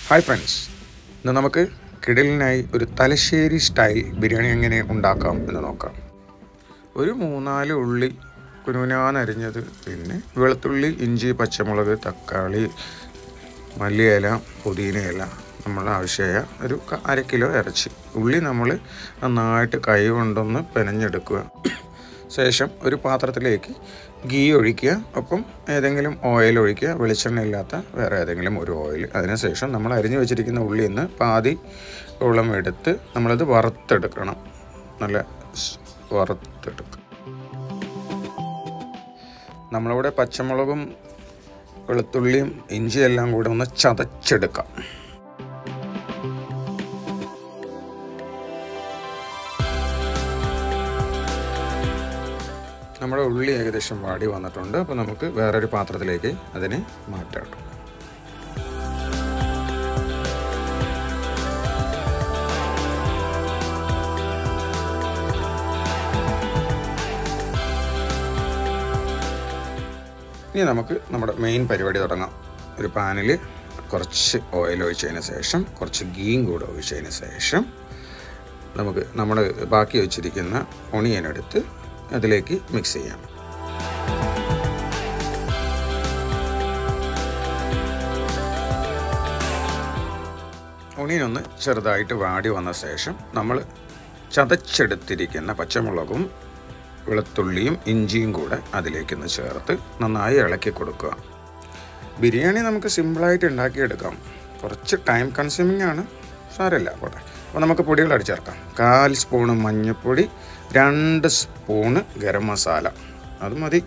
hi friends ഇന്ന് നമുക്ക് കിടലിനായി ഒരു തലശ്ശേരി സ്റ്റൈൽ ബിരിയാണി എങ്ങനെ ഉണ്ടാക്കാം എന്ന് നോക്കാം ഒരു മൂന്നാല് ഉള്ളി കുനുകുനാന്നരിഞ്ഞത് പിന്നെ വെളുത്തുള്ളി ഇഞ്ചി പച്ചമുളക് തക്കാളി മല്ലിയില പുതിനയില നമ്മൾ ആവശ്യമായ ഒരു ക- അര കിലോ ഇറച്ചി ഉള്ളി നമ്മൾ നന്നായിട്ട് കൈ കൊണ്ടൊന്ന് പെനഞ്ഞെടുക്കുക ശേഷം ഒരു പാത്രത്തിലേക്ക് ഗീ ഒഴിക്കുക ഒപ്പം ഏതെങ്കിലും ഓയിൽ ഒഴിക്കുക വെളിച്ചെണ്ണ ഇല്ലാത്ത വേറെ ഏതെങ്കിലും ഒരു ഓയിൽ അതിനുശേഷം നമ്മൾ അരിഞ്ഞു വെച്ചിരിക്കുന്ന ഉള്ളിയിൽ നിന്ന് പാതി ഓളം എടുത്ത് നമ്മളത് വറുത്തെടുക്കണം നല്ല സ് വറുത്തെടുക്കുക നമ്മളിവിടെ പച്ചമുളകും വെളുത്തുള്ളിയും ഇഞ്ചിയും എല്ലാം കൂടെ ഒന്ന് ചതച്ചെടുക്കാം നമ്മുടെ ഉള്ളി ഏകദേശം വാടി വന്നിട്ടുണ്ട് അപ്പോൾ നമുക്ക് വേറൊരു പാത്രത്തിലേക്ക് അതിനെ മാറ്റാം ഇനി നമുക്ക് നമ്മുടെ മെയിൻ പരിപാടി തുടങ്ങാം ഒരു പാനിൽ കുറച്ച് ഓയിൽ ഒഴിച്ചതിന് ശേഷം കുറച്ച് ഗീയും കൂടെ ഒഴിച്ചതിന് ശേഷം നമുക്ക് നമ്മൾ ബാക്കി വെച്ചിരിക്കുന്ന ഒണിയൻ എടുത്ത് അതിലേക്ക് മിക്സ് ചെയ്യാം ഒണിയൻ ഒന്ന് ചെറുതായിട്ട് വാടി വന്ന ശേഷം നമ്മൾ ചതച്ചെടുത്തിരിക്കുന്ന പച്ചമുളകും വെളുത്തുള്ളിയും ഇഞ്ചിയും കൂടെ അതിലേക്കൊന്ന് ചേർത്ത് നന്നായി ഇളക്കി കൊടുക്കുക ബിരിയാണി നമുക്ക് സിമ്പിളായിട്ട് ഉണ്ടാക്കിയെടുക്കാം കുറച്ച് ടൈം കൺസ്യൂമിംഗ് ആണ് സാരമില്ല പോട്ടെ അപ്പോൾ നമുക്ക് പൊടികൾ അടിച്ചേർക്കാം കാൽ സ്പൂണ് മഞ്ഞൾപ്പൊടി രണ്ട് സ്പൂണ് ഗരം മസാല അത് മതി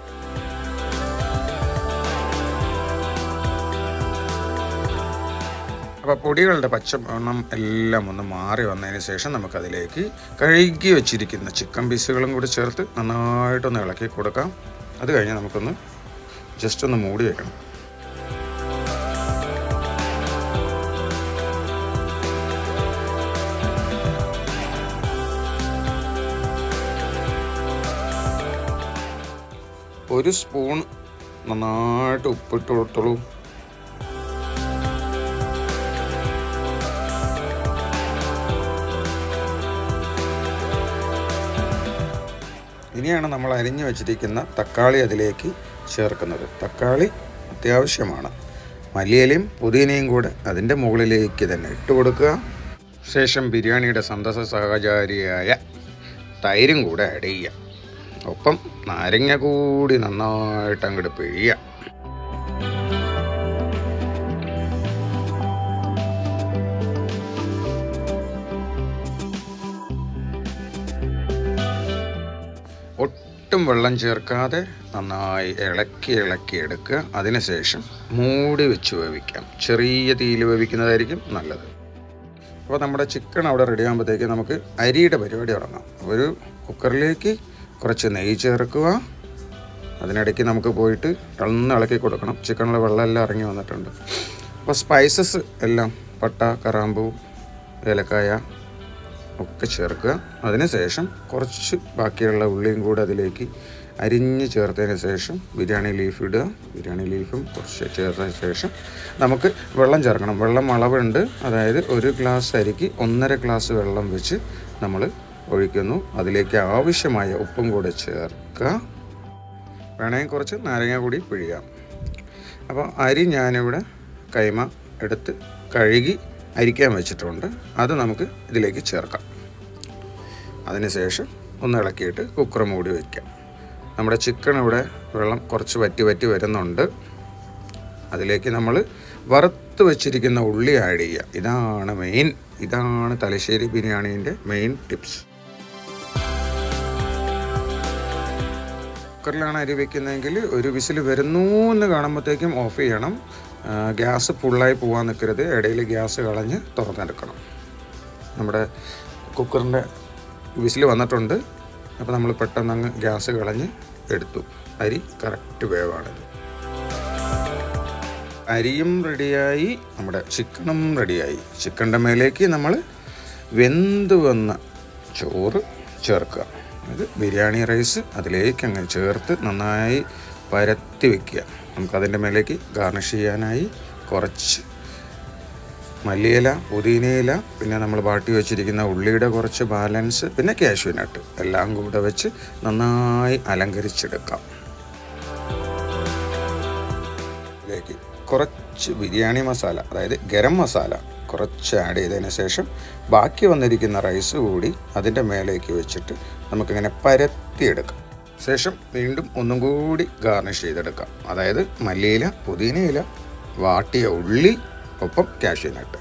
അപ്പോൾ പൊടികളുടെ പച്ചമണം എല്ലാം ഒന്ന് മാറി വന്നതിന് ശേഷം നമുക്കതിലേക്ക് കഴുകി വെച്ചിരിക്കുന്ന ചിക്കൻ പീസുകളും കൂടി ചേർത്ത് നന്നായിട്ടൊന്ന് ഇളക്കി കൊടുക്കാം അത് കഴിഞ്ഞ് നമുക്കൊന്ന് ജസ്റ്റ് ഒന്ന് മൂടി വെക്കണം ഒരു സ്പൂൺ നന്നായിട്ട് ഉപ്പിട്ട് കൊടുത്തോളൂ ഇനിയാണ് നമ്മൾ അരിഞ്ഞു വെച്ചിരിക്കുന്ന തക്കാളി അതിലേക്ക് ചേർക്കുന്നത് തക്കാളി അത്യാവശ്യമാണ് മല്ലിയിലയും പുതിനയും കൂടെ അതിൻ്റെ മുകളിലേക്ക് തന്നെ ഇട്ട് കൊടുക്കുക ശേഷം ബിരിയാണിയുടെ സന്തസ സഹചാരിയായ തൈരും കൂടെ ആഡ് ചെയ്യുക ഒപ്പം നാരങ്ങ കൂടി നന്നായിട്ട് അങ്ങോട്ട് പിഴിയുക ഒട്ടും വെള്ളം ചേർക്കാതെ നന്നായി ഇളക്കി ഇളക്കി എടുക്കുക അതിനുശേഷം മൂടി വെച്ച് വേവിക്കാം ചെറിയ തീയിൽ വേവിക്കുന്നതായിരിക്കും നല്ലത് അപ്പോൾ നമ്മുടെ ചിക്കൻ അവിടെ റെഡി ആകുമ്പോഴത്തേക്ക് നമുക്ക് അരിയുടെ പരിപാടി തുടങ്ങാം ഒരു കുക്കറിലേക്ക് കുറച്ച് നെയ്യ് ചേർക്കുക അതിനിടയ്ക്ക് നമുക്ക് പോയിട്ട് ഒന്ന് ഇളക്കി കൊടുക്കണം ചിക്കനിലെ വെള്ളമെല്ലാം ഇറങ്ങി വന്നിട്ടുണ്ട് അപ്പോൾ സ്പൈസസ് എല്ലാം പട്ട കറാമ്പൂ ഏലക്കായ ഒക്കെ ചേർക്കുക അതിനുശേഷം കുറച്ച് ബാക്കിയുള്ള ഉള്ളിയും കൂടെ അതിലേക്ക് അരിഞ്ഞ് ചേർത്തതിന് ശേഷം ബിരിയാണി ലീഫ് ഇടുക ബിരിയാണി ലീഫും കുറച്ച് ചേർത്തതിന് ശേഷം നമുക്ക് വെള്ളം ചേർക്കണം വെള്ളം അളവുണ്ട് അതായത് ഒരു ഗ്ലാസ് അരിക്ക് ഒന്നര ഗ്ലാസ് വെള്ളം വെച്ച് നമ്മൾ ഒഴിക്കുന്നു അതിലേക്ക് ആവശ്യമായ ഉപ്പും കൂടെ ചേർക്കുക വേണമെങ്കിൽ കുറച്ച് നാരങ്ങ കൂടി പിഴിയാം അപ്പോൾ അരി ഞാനിവിടെ കൈമ എടുത്ത് കഴുകി അരിക്കാൻ വെച്ചിട്ടുണ്ട് അത് നമുക്ക് ഇതിലേക്ക് ചേർക്കാം അതിനുശേഷം ഒന്ന് ഇളക്കിയിട്ട് കുക്കർ മൂടി വയ്ക്കാം നമ്മുടെ ചിക്കൻ ഇവിടെ വെള്ളം കുറച്ച് വറ്റി വറ്റി വരുന്നുണ്ട് അതിലേക്ക് നമ്മൾ വറുത്ത് വെച്ചിരിക്കുന്ന ഉള്ളി ആഡ് ചെയ്യുക ഇതാണ് മെയിൻ ഇതാണ് തലശ്ശേരി ബിരിയാണീൻ്റെ മെയിൻ ടിപ്സ് കുക്കറിലാണ് അരി വെക്കുന്നതെങ്കിൽ ഒരു വിസിൽ വരുന്നു എന്ന് കാണുമ്പോഴത്തേക്കും ഓഫ് ചെയ്യണം ആ, ഗ്യാസ് ഫുള്ളായി പോകാൻ നിൽക്കരുത് ഇടയിൽ ഗ്യാസ് കളഞ്ഞ് തുറന്നെടുക്കണം നമ്മുടെ കുക്കറിൻ്റെ വിസിൽ വന്നിട്ടുണ്ട് അപ്പോൾ നമ്മൾ പെട്ടെന്ന് അങ്ങ് ഗ്യാസ് കളഞ്ഞ് എടുത്തു അരി കറക്റ്റ് വേവാണിത് അരിയും റെഡിയായി നമ്മുടെ ചിക്കനും റെഡിയായി ചിക്കൻ്റെ മേലേക്ക് നമ്മൾ വെന്ത് വന്ന ചോറ് ചേർക്കുക അത് ബിരിയാണി റൈസ് അതിലേക്ക് അങ്ങ് ചേർത്ത് നന്നായി പരത്തി വെക്കുക നമുക്കതിൻ്റെ മേലേക്ക് ഗാർണിഷ് ചെയ്യാനായി കുറച്ച് മല്ലിയില പുതിനയില പിന്നെ നമ്മൾ വാട്ടി വെച്ചിരിക്കുന്ന ഉള്ളിയുടെ കുറച്ച് ബാലൻസ് പിന്നെ കാഷ്യൂനട്ട് എല്ലാം കൂടെ വെച്ച് നന്നായി അലങ്കരിച്ചെടുക്കാം ഇതിലേക്ക് കുറച്ച് ബിരിയാണി മസാല അതായത് ഗരം മസാല കുറച്ച് ആഡ് ചെയ്തതിന് ശേഷം ബാക്കി വന്നിരിക്കുന്ന റൈസ് കൂടി അതിൻ്റെ മേലേക്ക് വെച്ചിട്ട് നമുക്കിങ്ങനെ പരത്തിയെടുക്കാം ശേഷം വീണ്ടും ഒന്നും കൂടി ഗാർണിഷ് ചെയ്തെടുക്കാം അതായത് മല്ലിയില പുതിനയില വാട്ടിയ ഉള്ളി ഒപ്പം കാഷ്യൂനട്ട്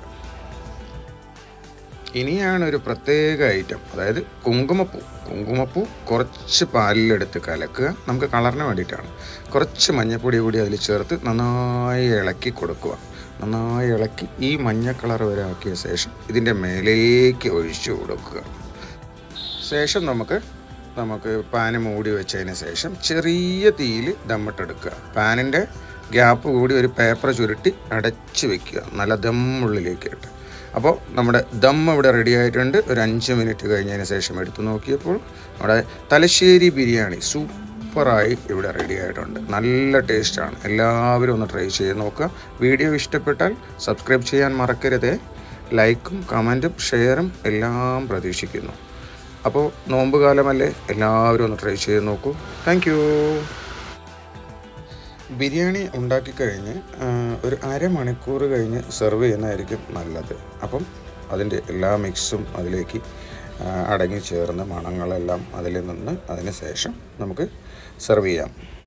ഇനിയാണ് ഒരു പ്രത്യേക ഐറ്റം അതായത് കുങ്കുമപ്പൂ കുങ്കുമപ്പൂ കുറച്ച് പാലിലെടുത്ത് കലക്കുക നമുക്ക് കളറിന് വേണ്ടിയിട്ടാണ് കുറച്ച് മഞ്ഞപ്പൊടി കൂടി അതിൽ ചേർത്ത് നന്നായി ഇളക്കി കൊടുക്കുക നന്നായി ഇളക്കി ഈ മഞ്ഞ കളർ വരെ ആക്കിയ ശേഷം ഇതിൻ്റെ മേലേക്ക് ഒഴിച്ചു കൊടുക്കുക ശേഷം നമുക്ക് നമുക്ക് പാന് മൂടി വെച്ചതിന് ശേഷം ചെറിയ തീയിൽ ദമ്മിട്ടെടുക്കുക പാനിൻ്റെ ഗ്യാപ്പ് കൂടി ഒരു പേപ്പർ ചുരുട്ടി അടച്ച് വെക്കുക നല്ല ദമ്മുള്ളിലേക്ക് ഇട്ട് അപ്പോൾ നമ്മുടെ ദം ഇവിടെ റെഡി ആയിട്ടുണ്ട് ഒരു അഞ്ച് മിനിറ്റ് കഴിഞ്ഞതിന് ശേഷം എടുത്തു നോക്കിയപ്പോൾ നമ്മുടെ തലശ്ശേരി ബിരിയാണി സൂപ്പറായി ഇവിടെ റെഡി ആയിട്ടുണ്ട് നല്ല ടേസ്റ്റാണ് എല്ലാവരും ഒന്ന് ട്രൈ ചെയ്ത് നോക്കുക വീഡിയോ ഇഷ്ടപ്പെട്ടാൽ സബ്സ്ക്രൈബ് ചെയ്യാൻ മറക്കരുതേ ലൈക്കും കമൻറ്റും ഷെയറും എല്ലാം പ്രതീക്ഷിക്കുന്നു അപ്പോൾ നോമ്പ് കാലമല്ലേ എല്ലാവരും ഒന്ന് ട്രൈ ചെയ്ത് നോക്കൂ താങ്ക് ബിരിയാണി ഉണ്ടാക്കി കഴിഞ്ഞ് ആ, ഒരു അരമണിക്കൂർ കഴിഞ്ഞ് സെർവ് ചെയ്യുന്നതായിരിക്കും നല്ലത് അപ്പം അതിൻ്റെ എല്ലാ മിക്സും അതിലേക്ക് ആ, അടങ്ങി ചേർന്ന് മണങ്ങളെല്ലാം അതിൽ നിന്ന് അതിന് ശേഷം നമുക്ക് സെർവ് ചെയ്യാം